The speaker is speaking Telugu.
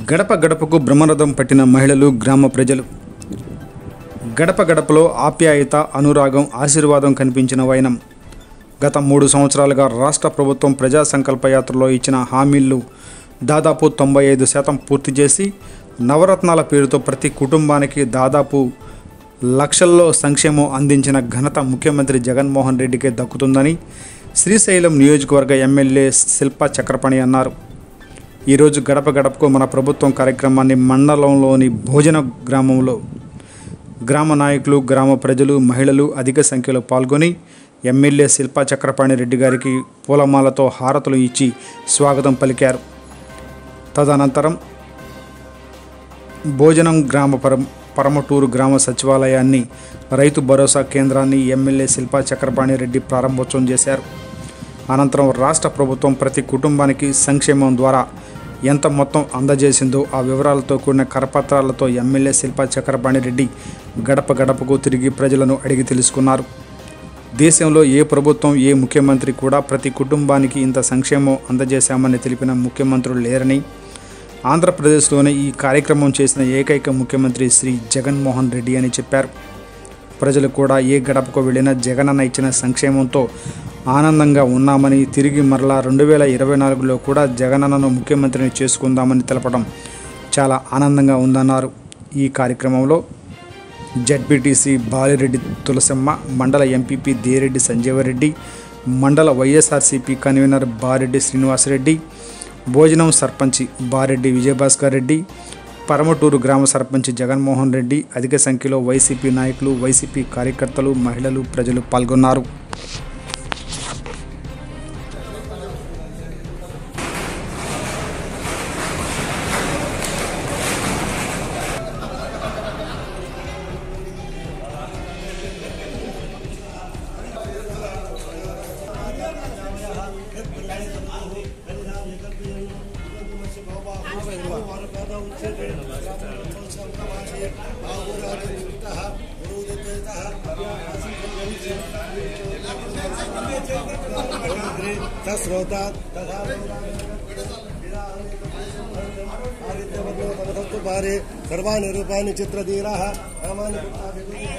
గడప గడపకు బ్రహ్మరథం పట్టిన మహిళలు గ్రామ ప్రజలు గడప గడపలో ఆప్యాయత అనురాగం ఆశీర్వాదం కనిపించిన వైనం గత మూడు సంవత్సరాలుగా రాష్ట్ర ప్రభుత్వం ప్రజా సంకల్ప యాత్రలో ఇచ్చిన హామీలు దాదాపు తొంభై ఐదు శాతం పూర్తి చేసి నవరత్నాల పేరుతో ప్రతి కుటుంబానికి దాదాపు లక్షల్లో సంక్షేమం అందించిన ఘనత ముఖ్యమంత్రి జగన్మోహన్ రెడ్డికే దక్కుతుందని శ్రీశైలం నియోజకవర్గ ఎమ్మెల్యే శిల్పా చక్రపాణి అన్నారు ఈరోజు గడప గడపకు మన ప్రభుత్వం కార్యక్రమాన్ని మండలంలోని భోజన గ్రామంలో గ్రామ నాయకులు గ్రామ ప్రజలు మహిళలు అధిక సంఖ్యలో పాల్గొని ఎమ్మెల్యే శిల్పా చక్రపాణి రెడ్డి గారికి పూలమాలతో హారతులు ఇచ్చి స్వాగతం పలికారు తదనంతరం భోజనం గ్రామ పరం పరమటూరు గ్రామ సచివాలయాన్ని రైతు భరోసా కేంద్రాన్ని ఎమ్మెల్యే శిల్పా చక్రపాణి రెడ్డి ప్రారంభోత్సవం చేశారు అనంతరం రాష్ట్ర ప్రభుత్వం ప్రతి కుటుంబానికి సంక్షేమం ద్వారా ఎంత మొత్తం అందజేసిందో ఆ వివరాలతో కూడిన కరపత్రాలతో ఎమ్మెల్యే శిల్పా చక్రపాణి రెడ్డి గడప గడపకు తిరిగి ప్రజలను అడిగి తెలుసుకున్నారు దేశంలో ఏ ప్రభుత్వం ఏ ముఖ్యమంత్రి కూడా ప్రతి కుటుంబానికి ఇంత సంక్షేమం అందజేశామని తెలిపిన ముఖ్యమంత్రులు లేరని ఆంధ్రప్రదేశ్లోనే ఈ కార్యక్రమం చేసిన ఏకైక ముఖ్యమంత్రి శ్రీ జగన్మోహన్ రెడ్డి అని చెప్పారు ప్రజలు కూడా ఏ గడపకు వెళ్ళినా జగనన్న ఇచ్చిన సంక్షేమంతో ఆనందంగా ఉన్నామని తిరిగి మరలా రెండు వేల ఇరవై నాలుగులో కూడా జగనన్నను ముఖ్యమంత్రిని చేసుకుందామని తెలపడం చాలా ఆనందంగా ఉందన్నారు ఈ కార్యక్రమంలో జడ్పీటీసీ బాలిరెడ్డి తులసమ్మ మండల ఎంపీపీ దేరెడ్డి సంజీవరెడ్డి మండల వైఎస్ఆర్సీపీ కన్వీనర్ బారెడ్డి శ్రీనివాసరెడ్డి భోజనం సర్పంచి బారెడ్డి విజయభాస్కర్ రెడ్డి పరమటూరు గ్రామ సర్పంచ్ జగన్మోహన్ రెడ్డి అధిక సంఖ్యలో వైసీపీ నాయకులు వైసీపీ కార్యకర్తలు మహిళలు ప్రజలు పాల్గొన్నారు तस्रोतात् तथा आदित्यवर्णो तमसत्तु पारे सर्वाणि रूपाणि चित्रधीराः रामानि